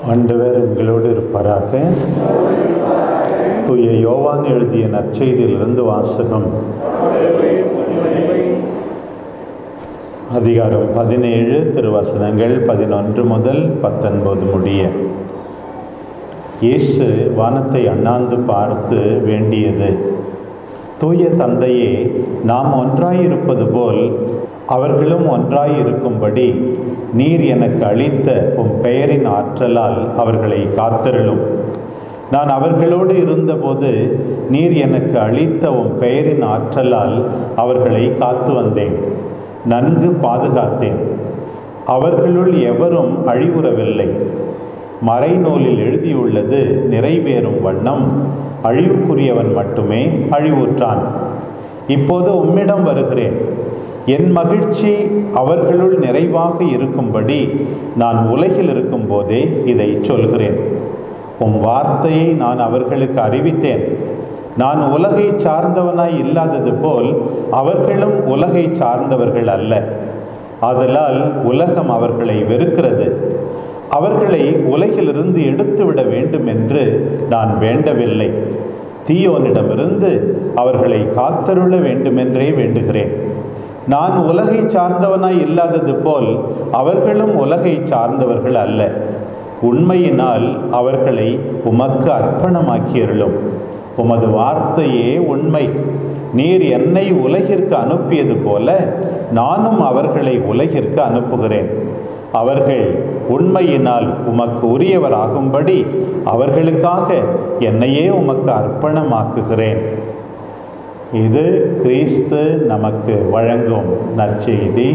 ஆண்டவர் உங்களோடு இருப்பாராக தூய யோவான் எழுதிய நற்செய்தியிலிருந்து வாசகம் அதிகாரம் பதினேழு திருவசனங்கள் பதினொன்று முதல் பத்தொன்பது முடிய இயேசு வானத்தை அண்ணாந்து பார்த்து வேண்டியது தூய தந்தையே நாம் ஒன்றாயிருப்பது போல் அவர்களும் ஒன்றாயிருக்கும்படி நீர் எனக்கு அளித்த உம் பெயரின் ஆற்றலால் அவர்களை காத்தருளும் நான் அவர்களோடு இருந்தபோது நீர் எனக்கு அளித்த உம் பெயரின் ஆற்றலால் அவர்களை காத்து வந்தேன் நன்கு பாதுகாத்தேன் அவர்களுள் எவரும் அழிவுறவில்லை மறைநூலில் எழுதியுள்ளது நிறைவேறும் வண்ணம் அழிவுக்குரியவன் மட்டுமே அழிவுற்றான் இப்போது உம்மிடம் வருகிறேன் என் மகிழ்ச்சி அவர்களுள் நிறைவாக இருக்கும்படி நான் உலகில் இருக்கும்போதே இதை சொல்கிறேன் உம் வார்த்தையை நான் அவர்களுக்கு அறிவித்தேன் நான் உலகை சார்ந்தவனாய் இல்லாதது போல் அவர்களும் உலகை சார்ந்தவர்கள் அல்ல ஆதலால் உலகம் அவர்களை வெறுக்கிறது அவர்களை உலகிலிருந்து எடுத்துவிட வேண்டும் என்று நான் வேண்டவில்லை தீயோனிடமிருந்து அவர்களை காத்தருள வேண்டுமென்றே வேண்டுகிறேன் நான் உலகை சார்ந்தவனாய் இல்லாதது போல் அவர்களும் உலகை சார்ந்தவர்கள் அல்ல உண்மையினால் அவர்களை உமக்கு அர்ப்பணமாக்கியருளும் உமது வார்த்தையே உண்மை நீர் என்னை உலகிற்கு அனுப்பியது போல நானும் அவர்களை உலகிற்கு அனுப்புகிறேன் அவர்கள் உண்மையினால் உமக்கு உரியவராகும்படி அவர்களுக்காக என்னையே உமக்கு அர்ப்பணமாக்குகிறேன் இது கிறிஸ்து நமக்கு வழங்கும் நற்செய்தி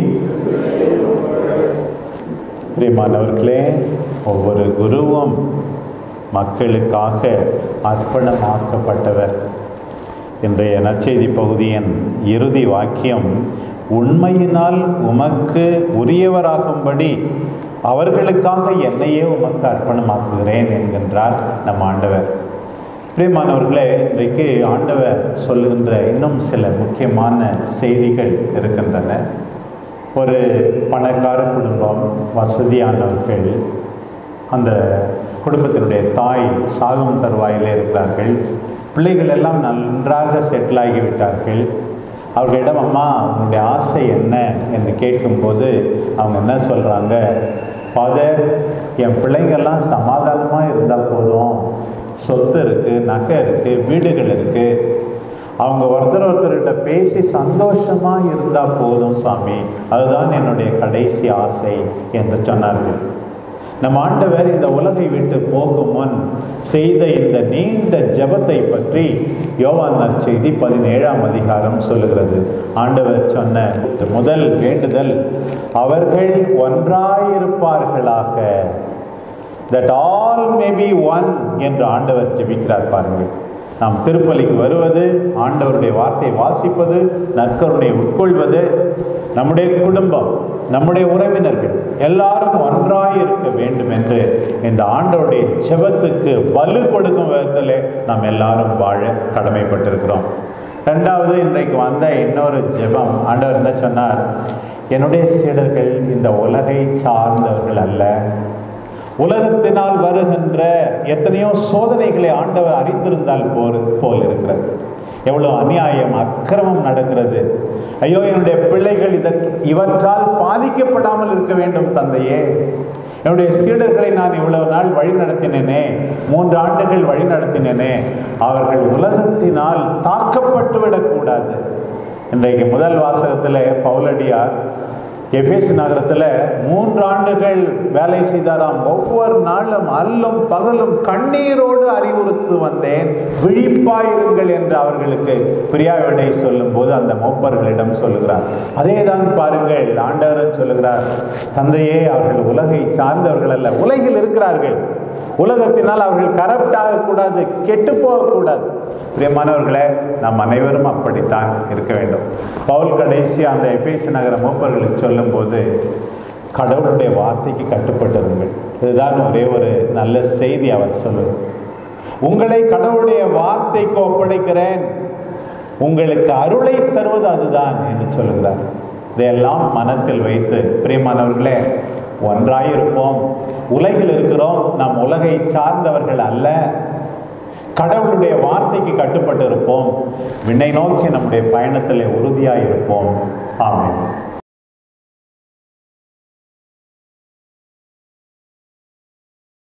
பிரியமானவர்களே ஒவ்வொரு குருவும் மக்களுக்காக அர்ப்பணமாக்கப்பட்டவர் இன்றைய நற்செய்தி பகுதியின் இறுதி வாக்கியம் உண்மையினால் உமக்கு உரியவராகும்படி அவர்களுக்காக என்னையே உமக்கு அர்ப்பணமாக்குகிறேன் என்கின்றார் நம் ஆண்டவர் பிரியமானவர்களே இன்றைக்கு ஆண்டவர் சொல்லுகின்ற இன்னும் சில முக்கியமான செய்திகள் இருக்கின்றன ஒரு பணக்கார குடும்பம் வசதியானவர்கள் அந்த குடும்பத்தினுடைய தாய் சாகும் தருவாயில் இருக்கிறார்கள் பிள்ளைகள் எல்லாம் நன்றாக செட்டில் ஆகிவிட்டார்கள் அவர்களிடம் அம்மா உங்களுடைய ஆசை என்ன என்று கேட்கும்போது அவங்க என்ன சொல்கிறாங்க ஃபாதர் என் பிள்ளைங்கள்லாம் சமாதானமாக இருந்தால் போதும் சொத்து இருக்குது நகை இருக்குது வீடுகள் இருக்குது அவங்க ஒருத்தர் ஒருத்தர்கிட்ட பேசி சந்தோஷமாக இருந்தால் போதும் சாமி அதுதான் என்னுடைய கடைசி ஆசை என்று சொன்னார்கள் நம் ஆண்டவர் இந்த உலகை விட்டு போகும் முன் செய்த இந்த நீண்ட ஜபத்தை பற்றி யோவான் நற்செய்தி பதினேழாம் அதிகாரம் சொல்லுகிறது ஆண்டவர் சொன்ன முதல் வேண்டுதல் அவர்கள் ஒன்றாயிருப்பார்களாக that all may be one என்று ஆண்டவர் ஜெபிக்கிறார் பாருங்கள் நாம் திருப்பலிக்கு வருவது ஆண்டவருடைய வார்த்தையை வாசிப்பது நற்கருணை உட்கொள்வது நம்முடைய குடும்பம் நம்முடைய உறவினர்கள் எல்லாரும் ஒன்றாய் இருக்க வேண்டும் என்று இந்த ஆண்டவருடைய ஜெபத்துக்கு வலு கொடுக்கும் விதத்தில் நாம் எல்லாரும் வாழ கடமைப்பட்டிருக்கிறோம் ரெண்டாவது இன்றைக்கு வந்த இன்னொரு ஜெபம் ஆண்டவர் என்ன சொன்னார் என்னுடைய சீடர்கள் இந்த உலகை சார்ந்தவர்கள் அல்ல உலகத்தினால் வருகின்ற எத்தனையோ சோதனைகளை ஆண்டவர் அறிந்திருந்தால் போர் போல் இருக்கிறது எவ்வளோ அநியாயம் அக்கிரமம் நடக்கிறது ஐயோ என்னுடைய பிள்ளைகள் இதற்கு இவற்றால் பாதிக்கப்படாமல் இருக்க வேண்டும் தந்தையே என்னுடைய சீடர்களை நான் இவ்வளவு நாள் வழி நடத்தினேனே மூன்று ஆண்டுகள் வழி நடத்தினேனே அவர்கள் உலகத்தினால் தாக்கப்பட்டு விடக்கூடாது இன்றைக்கு முதல் வாசகத்தில் பவுலடியார் எஃபேஸ் நகரத்தில் மூன்று ஆண்டுகள் வேலை செய்தாராம் ஒவ்வொரு நாளும் அல்லும் பகலும் கண்ணீரோடு அறிவுறுத்து வந்தேன் விழிப்பாயிருங்கள் என்று அவர்களுக்கு பிரியாவிடை சொல்லும் போது அந்த மூப்பர்களிடம் சொல்லுகிறார் அதே தான் பாருங்கள் ஆண்டவரன் சொல்லுகிறார் தந்தையே அவர்கள் உலகை சார்ந்தவர்கள் அல்ல உலகில் இருக்கிறார்கள் உலகத்தினால் அவர்கள் கரப்ட் ஆகக்கூடாது கெட்டு போகக்கூடாது பிரியமானவர்களே நாம் அனைவரும் அப்படித்தான் இருக்க வேண்டும் பவுல் கடைசி அந்த எபேசு நகர மூப்பர்களுக்கு சொல்லும்போது கடவுளுடைய வார்த்தைக்கு கட்டுப்பட்டிருங்கள் இதுதான் ஒரே ஒரு நல்ல செய்தி அவர் சொல்லுவார் உங்களை கடவுளுடைய வார்த்தைக்கு ஒப்படைக்கிறேன் உங்களுக்கு அருளை தருவது அதுதான் என்று சொல்லுகிறார் இதையெல்லாம் மனத்தில் வைத்து பிரியமானவர்களே ஒன்றாயிருப்போம் உலகில் இருக்கிறோம் நாம் உலகை சார்ந்தவர்கள் அல்ல கடவுளுடைய வார்த்தைக்கு கட்டுப்பட்டு இருப்போம் விண்ணை நோக்கி நம்முடைய பயணத்தில் உறுதியாயிருப்போம் ஆமென்